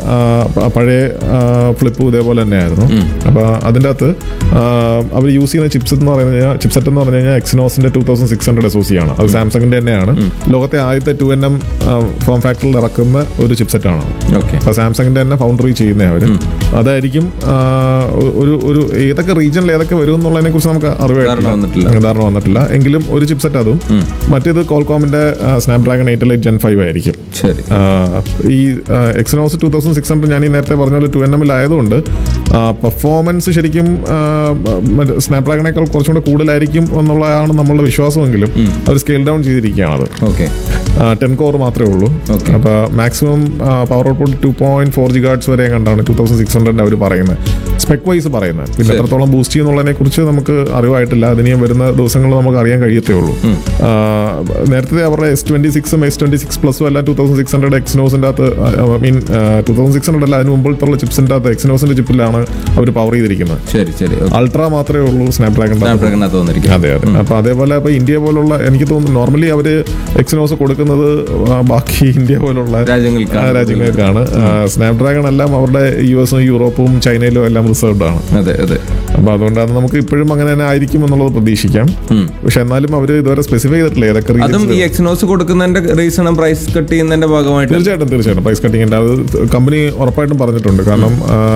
ആ, പ- പഴയ ഫ്ലിപ്പും ഇതേപോലെ തന്നെയായിരുന്നു അപ്പോൾ അതിൻ്റെ അകത്ത് അവർ യൂസ് ചെയ്യുന്ന ചിപ്സെറ്റ് എന്ന് പറഞ്ഞു കഴിഞ്ഞാൽ ചിപ്സെറ്റ് എന്ന് പറഞ്ഞു കഴിഞ്ഞാൽ എക്സിനോസിന്റെ two thousand six hundred S O C ആണ് അത് സാംസങ്ങിന്റെ തന്നെയാണ് ലോകത്തെ ആദ്യത്തെ ടു എൻ എം ഫോം ഫാക്ടറിൽ ഇറക്കുന്ന ഒരു ചിപ്സെറ്റ് ആണ് ഓക്കെ അപ്പൊ സാംസങ്ങിന്റെ തന്നെ ഫൗണ്ടറി ചെയ്യുന്ന അവര് അതായിരിക്കും ആ, ഒരു ഒരു ഏതൊക്കെ റീജിയനിൽ ഏതൊക്കെ വരും എന്നുള്ളതിനെ കുറിച്ച് നമുക്ക് ധാരണ വന്നിട്ടില്ല. അറിവായിട്ടില്ല ധാരണ വന്നിട്ടില്ല എങ്കിലും ഒരു ചിപ്സെറ്റ് അതും മറ്റേത് കോൾകോമിന്റെ Snapdragon eight elite gen five ആയിരിക്കും ശരി ആ, ഈ Exynos two thousand six hundred ഞാൻ ഈ നേരത്തെ പറഞ്ഞ പോലെ ടു എൻ എമ്മിൽ ആയതുകൊണ്ട് പെർഫോമൻസ് ശരിക്കും സ്നാപ്ഡ്രാഗണേക്കാൾ കുറച്ചും കൂടെ കൂടുതലായിരിക്കും എന്നുള്ളതാണ് നമ്മളുടെ വിശ്വാസമെങ്കിലും അവർ സ്കെയിൽ ഡൗൺ ചെയ്തിരിക്കുകയാണ് അത് ഓക്കെ ടെൻ കോർ മാത്രമേ ഉള്ളൂ Okay. അപ്പൊ maximum power output two point four gigahertz വരെ കണ്ടാണ് ടൂ തൗസൻഡ് സിക്സ് ഹൺഡ്രഡ് അവർ പറയുന്നത് സ്പെക് വൈസ് പറയുന്നത് പിന്നെ ശരി. എത്രത്തോളം ബൂസ്റ്റ് ചെയ്യുന്നുള്ളതിനെ കുറിച്ച് നമുക്ക് അറിവായിട്ടില്ല അതിന് വരുന്ന ദിവസങ്ങളിൽ നമുക്ക് അറിയാൻ കഴിയത്തേ ഉള്ളൂ ആ, നേരത്തെ അവരുടെ എസ് ട്വന്റി സിക്സും എസ് ട്വന്റി സിക്സ് പ്ലസും എല്ലാം ടൂ തൗസൻഡ് സിക്സ് ഹൺഡ്രഡ് എക്സിനോസിന്റെ അകത്ത് I mean two thousand six hundred അല്ല അതിന് മുമ്പിലുള്ള ചിപ്സിന്റെ അകത്ത് എക്സിനോസിന്റെ ചിപ്പിലാണ് അവർ പവർ ചെയ്തിരിക്കുന്നത് ശരി ശരി അൾട്ര മാത്രമേ ഉള്ളൂ സ്നാപ്ഡ്രാഗൺ സ്നാപ്ഡ്രാഗണിനകത്ത് വന്നിരിക്കും അതെ അതെ അപ്പൊ അതേപോലെ ഇപ്പൊ ഇന്ത്യ പോലുള്ള എനിക്ക് തോന്നുന്നു നോർമലി അവര് എക്സിനോസ് കൊടുക്കുന്നത് ആ, ബാക്കി ഇന്ത്യ പോലുള്ള രാജ്യങ്ങൾക്കാണ് ആ, രാജ്യങ്ങൾക്കാണ് സ്നാപ്ഡ്രാഗൺ എല്ലാം അവരുടെ യു എസും യൂറോപ്പും ചൈനയിലും എല്ലാം റിസർവ്ഡ് ആണ് അതെ അതെ അപ്പൊ അതുകൊണ്ടാണ് നമുക്ക് ഇപ്പോഴും അങ്ങനെ തന്നെ ആയിരിക്കും എന്നുള്ളത് പ്രതീക്ഷിക്കാം പക്ഷെ എന്നാലും അവര് ഇതുവരെ സ്പെസിഫൈ ചെയ്തിട്ടില്ല ഏതൊക്കെ അതും regions ഈ എക്സിനോസ് കൊടുക്കുന്നതിന്റെ റീസണും പ്രൈസ് കട്ട് ചെയ്യുന്നതിന്റെ ഭാഗമായിട്ട് തീർച്ചയായിട്ടും തീർച്ചയായിട്ടും പ്രൈസ് കട്ടിങ്ങിന്റെ അത് കമ്പനി ഉറപ്പായിട്ടും പറഞ്ഞിട്ടുണ്ട് കാരണം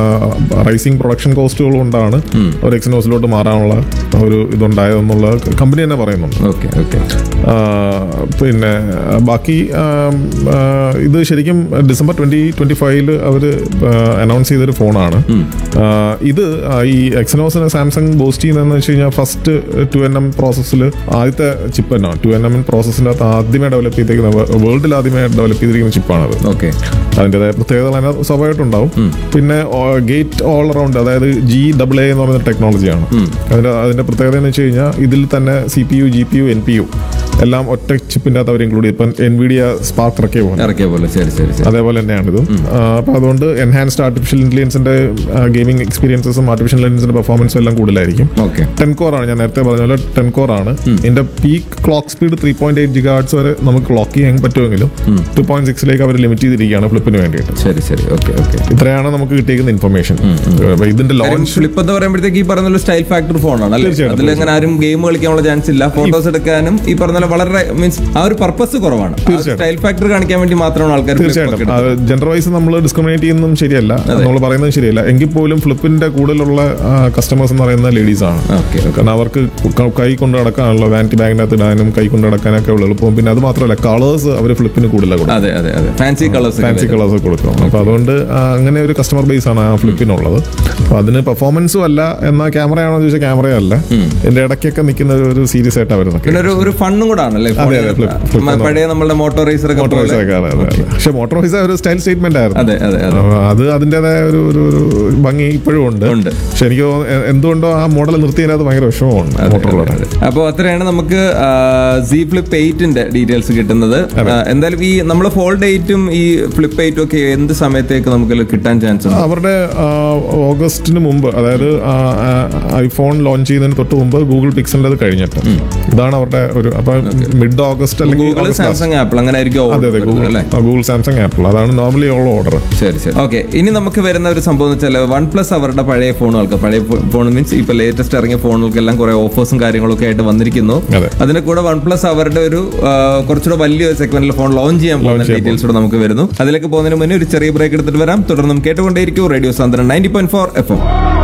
റൈസിംഗ് പ്രൊഡക്ഷൻ കോസ്റ്റുകൾ കൊണ്ടാണ് ഒരു എക്സിനോസിലോട്ട് മാറാനുള്ള ഒരു ഇതുണ്ടായതെന്നുള്ള കമ്പനി തന്നെ പറയുന്നുണ്ട് ഓക്കെ ഓക്കെ ആ, പിന്നെ ആ, ബാക്കി ആ, ആ, ഇത് ശരിക്കും ഡിസംബർ ട്വന്റി ട്വന്റി ഫൈവില് അവർ അനൗൺസ് ചെയ്തൊരു ഫോണാണ് ആ, ഇത് ആ, ഈ എക്സനോസിന് സാംസങ് ബൂസ്റ്റ് ചെയ്യുന്നതെന്ന് വെച്ച് കഴിഞ്ഞാൽ ഫസ്റ്റ് ടു എൻ എം പ്രോസസ്സിൽ ആദ്യത്തെ ചിപ്പ് തന്നെ ടു എൻ എം പ്രോസസ്സിൻ്റെ അകത്ത് ആദ്യമേ ഡെവലപ്പ് ചെയ്തിരിക്കുന്ന വേൾഡിൽ ആദ്യമേ ഡെവലപ്പ് ചെയ്തിരിക്കുന്ന ചിപ്പാണത് ഓക്കെ അതിൻ്റെതായ പ്രത്യേകതകൾ അതിനകത്ത് സ്വാഭാവികമായിട്ടുണ്ടാവും പിന്നെ ഗേറ്റ് ഓൾ അറൗണ്ട് അതായത് ജി ഡബിൾ എ എന്ന് പറയുന്ന ടെക്നോളജിയാണ് അതിന്റെ അതിന്റെ പ്രത്യേകത എന്ന് വെച്ച് കഴിഞ്ഞാൽ ഇതിൽ തന്നെ C P U G P U N P U എല്ലാം ഒറ്റ ചിപ്പിന്റെ അകത്ത് അവർ ഇൻക്ലൂഡ് ചെയ്യും ഇപ്പം എൻവിഡിയ സ്പാർക്ക് ഇറക്കിയ പോകുന്നത് ഇറക്കിയ പോലെ ശരി ശരി ശരി അതേപോലെ തന്നെയാണ് ഇതും അപ്പോൾ അതുകൊണ്ട് എൻഹാൻസ്ഡ് ആർട്ടിഫിഷ്യൽ ഇന്റലിജൻസിന്റെ ഗെയിമിംഗ് എക്സ്പീരിയൻസസും ആർട്ടിഫിഷ്യൽ ഇന്റലിജൻസിന്റെ പെർഫോമൻസും എല്ലാം കൂടുതലായിരിക്കും ഓക്കെ ടെൻ കോർ ആണ് ഞാൻ നേരത്തെ പറഞ്ഞ പോലെ ടെൻ കോർ ആണ് ഇതിന്റെ peak clock speed three point eight gigahertz വരെ നമുക്ക് ക്ലോക്ക് ചെയ്യാൻ പറ്റുമെങ്കിലും ടു പോയിന്റ് സിക്സിലേക്ക് അവർ ലിമിറ്റ് ചെയ്തിരിക്കുകയാണ് ഫ്ലിപ്പിന് വേണ്ടിയിട്ട് ശരി ശരി ഓക്കെ ഓക്കെ ഇത്രയാണ് നമുക്ക് കിട്ടിയിരിക്കുന്ന ഇൻഫർമേഷൻ അപ്പൊ ഇതിന്റെ ലോഞ്ച് ഫ്ലിപ്പ് എന്ന് പറയുമ്പോഴത്തേക്ക് ഈ പറഞ്ഞ പോലെ സ്റ്റൈൽ ഫാക്ടർ ഫോണാണ് അല്ലേ തീർച്ചയായിട്ടും, അതിൽ അങ്ങനെ ആരും ഗെയിം കളിക്കാനുള്ള ചാൻസ് ഇല്ല ഫോട്ടോസ് എടുക്കാനും ഈ പറഞ്ഞ പോലെ വളരെ മീൻസ് ആ ഒരു പർപ്പസ് കുറവാണ് തീർച്ചയായിട്ടും. സ്റ്റൈൽ ഫാക്ടർ കാണിക്കാൻ വേണ്ടി മാത്രമാണ് ആൾക്കാർ flip ഒക്കെ തീർച്ചയായിട്ടും എടുക്കുന്നത്. ജെൻഡർ വൈസ് നമ്മൾ ഡിസ്ക്രിമിനേറ്റ് ചെയ്യുന്നതും ശരിയല്ല നമ്മൾ പറയുന്നത് ശരിയല്ല എങ്കിൽ പോലും ഫ്ലിപ്പിന്റെ കൂടുതലുള്ള കസ്റ്റമേഴ്സ് എന്ന് പറയുന്ന ലേഡീസ് ആണ് ഓക്കെ കാരണം അവർക്ക് ക- കൈ കൊണ്ട് നടക്കാനുള്ള വാനിറ്റി ബാഗിനകത്ത് ഇടാനും കൈ കൊണ്ട് നടക്കാനൊക്കെ ഉള്ള എളുപ്പം പിന്നെ അത് മാത്രമല്ല കളേഴ്സ് അവർ ഫ്ലിപ്പിന് കൂടുതലാണ് കൊടുക്കും അതെ അതെ അതെ ഫാൻസി കളേഴ്സ് ഫാൻസി കളേഴ്സ് കൊടുക്കും അപ്പൊ അതുകൊണ്ട് ആ, അങ്ങനെ ഒരു കസ്റ്റമർ ബേസ് ആണ് ആ ഫ്ലിപ്പിനുള്ളത് അപ്പൊ അതിന് പെർഫോമൻസും അല്ല എന്നാൽ ക്യാമറയാണോ ചോദിച്ചാൽ ക്യാമറയും അല്ല ഇതിന്റെ ഇടയ്ക്കൊക്കെ നിൽക്കുന്ന ഒരു- ഒരു സീരീസ് ആയിട്ടാണ് വരുന്നത് പിന്നെ ഒരു ഒരു ഫണ്ണും കൂടെ ആണല്ലേ അതെ, അതെ, flip- flip മ- പഴയ നമ്മളുടെ മോട്ടോർ റേസർ ഒക്കെ പോലെ മോട്ടോറൈസ് അതെ അതെ പക്ഷെ മോട്ടോറൈസ് ഒരു സ്റ്റൈൽ സ്റ്റേറ്റ്മെന്റ് ആയിരുന്നു അതെ അതെ അതെ അപ്പൊ അത് അതിൻ്റെതായ ഒരു ഒരു ഒരു ഭംഗി ഇപ്പോഴും ഉണ്ട് ഉണ്ട്. പക്ഷെ എനിക്ക് തോന്നുന്നു എ- എന്തുകൊണ്ടോ ആ മോഡൽ നിർത്തിയതിനകത്ത് ഭയങ്കര വിഷമമുണ്ട് മോട്ടോറുകളുടെ അപ്പോൾ അത്രയാണ് നമുക്ക് സി ഫ്ലിപ്പ് എയ്റ്റിന്റെ ഡീറ്റെയിൽസ് കിട്ടുന്നത് ആ, എന്തായാലും ഈ നമ്മൾ ഫോൾഡ് എയ്റ്റും ഈ ഫ്ലിപ്പ് എയ്റ്റും ഒക്കെ എന്ത് സമയത്തേക്ക് നമുക്ക് കിട്ടാൻ ചാൻസ് ഉണ്ട് അവരുടെ ആ, ഓഗസ്റ്റിന് മുമ്പ് അതായത് ആ, ആ, ഐഫോൺ ലോഞ്ച് ചെയ്യുന്നതിന് തൊട്ട് മുമ്പ് ഗൂഗിൾ പിക്സലിന്റെ കഴിഞ്ഞിട്ട് ഇതാണ് അവരുടെ ഒരു അപ്പൊ മിഡ് ഓഗസ്റ്റ് അല്ലെങ്കിൽ Google August last. Samsung Apple അങ്ങനെ ആയിരിക്കും അതെ order അതെ ഗൂഗിൾ വരുന്നത്, അല്ലേ ഗൂഗിൾ സാംസങ് ആപ്പിൾ അതാണ് നോർമലി ഉള്ള ഓർഡർ ശരി ശരി ഓക്കെ ഇനി നമുക്ക് വരുന്ന ഒരു സംഭവം എന്ന് വെച്ചാൽ വൺ പ്ലസ് അവരുടെ പഴയ ഫോണുകൾക്ക് പഴയ ഫോൺ മീൻസ് ഇപ്പൊ ലേറ്റസ്റ്റ് ഇറങ്ങിയ ഫോണുകൾക്കെല്ലാം കുറെ ഓഫേഴ്സും കാര്യങ്ങളൊക്കെ ആയിട്ട് വന്നിരിക്കുന്നു അതെ. അതിന്റെ കൂടെ വൺ പ്ലസ് അവരുടെ ഒരു ആ, കുറച്ചുകൂടെ വലിയൊരു സെഗ്മെന്റിൽ ഫോൺ ലോഞ്ച് ചെയ്യാൻ പോകുന്ന ചെയ്യാൻ ഡീറ്റെയിൽസ് കൂടെ നമുക്ക് വരുന്നു അതിലേക്ക് പോകുന്നതിന് മുന്നേ ഒരു ചെറിയ ബ്രേക്ക് എടുത്തിട്ട് വരാം തുടർന്ന് കേട്ടുകൊണ്ടേയിരിക്കും റേഡിയോ സാന്ദ്രൻ ninety point four F M